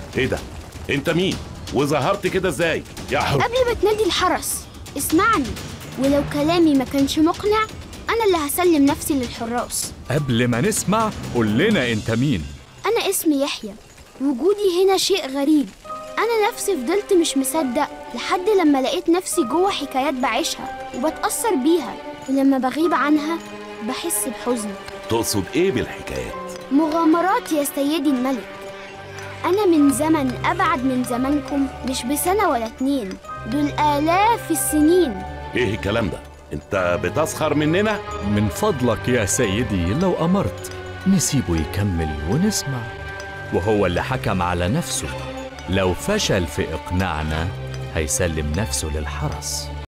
ايه ده انت مين وظهرت كده ازاي يا حر قبل ما تنادي الحرس اسمعني ولو كلامي ما كانش مقنع أنا اللي هسلم نفسي للحراس قبل ما نسمع قول لنا انت مين أنا اسمي يحيى وجودي هنا شيء غريب أنا نفسي فضلت مش مصدق لحد لما لقيت نفسي جوه حكايات بعيشها وبتأثر بيها ولما بغيب عنها بحس بحزن تقصد ايه بالحكايات مغامرات يا سيدي الملك أنا من زمن أبعد من زمنكم مش بسنة ولا اتنين دول آلاف السنين ايه الكلام ده انت بتسخر مننا من فضلك يا سيدي لو أمرت نسيبه يكمل ونسمع وهو اللي حكم على نفسه لو فشل في إقناعنا هيسلم نفسه للحرس